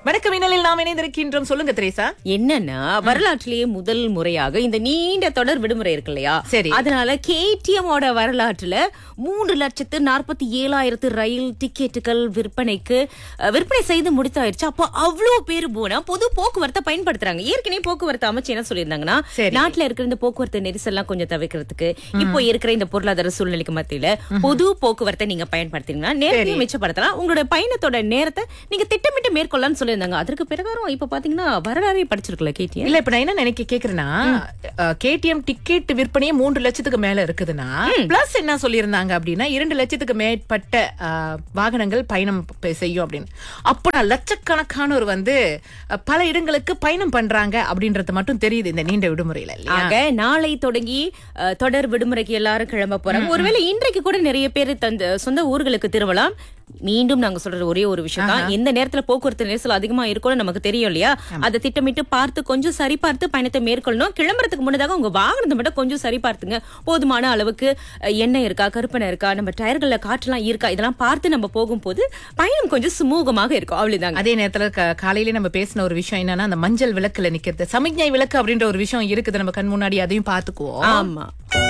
வணக்கம் மின்னலில் நாம் இணைந்திருக்கின்றோம் சொல்லுங்க திரேசா என்னன்னா வரலாற்றிலேயே முதல் முறையாக இந்த நீண்ட தொடர் விடுமுறை இருக்கு இல்லையா சரி. அதனால கேடிஎம் ஓட வரலாற்றுல மூன்று லட்சத்து நாற்பத்தி ஏழாயிரத்து ரயில் டிக்கெட்டுகள் விற்பனைக்கு அஹ், விற்பனை செய்து முடித்தாயிருச்சு அப்போ அவ்வளவு பேர் போனா பொது போக்குவரத்தை பயன்படுத்துறாங்க ஏற்கனவே போக்குவரத்து அமைச்சு என்ன சொல்லியிருந்தாங்கன்னா சரி. நாட்டுல இருக்கிற இந்த போக்குவரத்து நெரிசல்லாம் கொஞ்சம் தவிர்க்கிறதுக்கு இப்போ இருக்கிற இந்த பொருளாதார சூழ்நிலைக்கு மத்தியில பொது போக்குவரத்தை நீங்க பயன்படுத்தினீங்கன்னா நேரத்தையும் மிச்சப்படுத்தலாம் உங்களோட பயணத்தோட நேரத்தை நீங்க திட்டமிட்டு மேற்கொள்ளலாம்னு சொல்லியிருந்தாங்க அதற்கு பிரகாரம் இப்ப பாத்தீங்கன்னா வரலாறே படிச்சிருக்கல கேட்டியா இல்ல இப்ப நான் என்ன நினைக்க கேக்குறேன்னா கேடிஎம் டிக்கெட் விற்பனையே மூன்று லட்சத்துக்கு மேல இருக்குதுன்னா பிளஸ் என்ன சொல்லியிருந்தாங்க அப்படின்னா இரண்டு லட்சத்துக்கு மேற்பட்ட அஹ், வாகனங்கள் பயணம் ப- செய்யும் அப்படின்னு அப்போ நான் லட்சக்கணக்கானோர் வந்து அஹ், பல இடங்களுக்கு பயணம் பண்றாங்க அப்படின்றது மட்டும் தெரியுது இந்த நீண்ட விடுமுறையில இல்லையா ஆக நாளை தொடங்கி அஹ், தொடர் விடுமுறைக்கு எல்லாரும் கிளம்ப போறாங்க ஒருவேளை இன்றைக்கு கூட நிறைய பேர் தந்த சொந்த ஊர்களுக்கு திரும்பலாம் மீண்டும் நாங்க சொல்ற ஒரே ஒரு விஷயம் தான் எந்த நேரத்துல போக்குவரத்து நெரிசல் அதிகமா இருக்கும்னு நமக்கு தெரியும் இல்லையா அதை திட்டமிட்டு பார்த்து கொஞ்சம் சரி பார்த்து பயணத்தை மேற்கொள்ளணும் கிளம்புறதுக்கு முன்னதாக உங்க வாகனத்தை மட்டும் கொஞ்சம் சரி பார்த்துங்க போதுமான அளவுக்கு அஹ், எண்ணெய் இருக்கா கருப்பெண்ணெய் இருக்கா நம்ம டயர்கள்ல காற்றுலாம் இருக்கா இதெல்லாம் பார்த்து நம்ம போகும்போது பயணம் கொஞ்சம் சுமூகமாக இருக்கும் அவ்வளவுதாங்க அதே நேரத்துல க- காலையில நம்ம பேசின ஒரு விஷயம் என்னன்னா அந்த மஞ்சள் விளக்குல நிக்கிறது சமிக்ஞை விளக்கு அப்படின்ற ஒரு விஷயம் இருக்குது நம்ம கண் முன்னாடி அதையும் பாத்துக்குவோம் ஆமா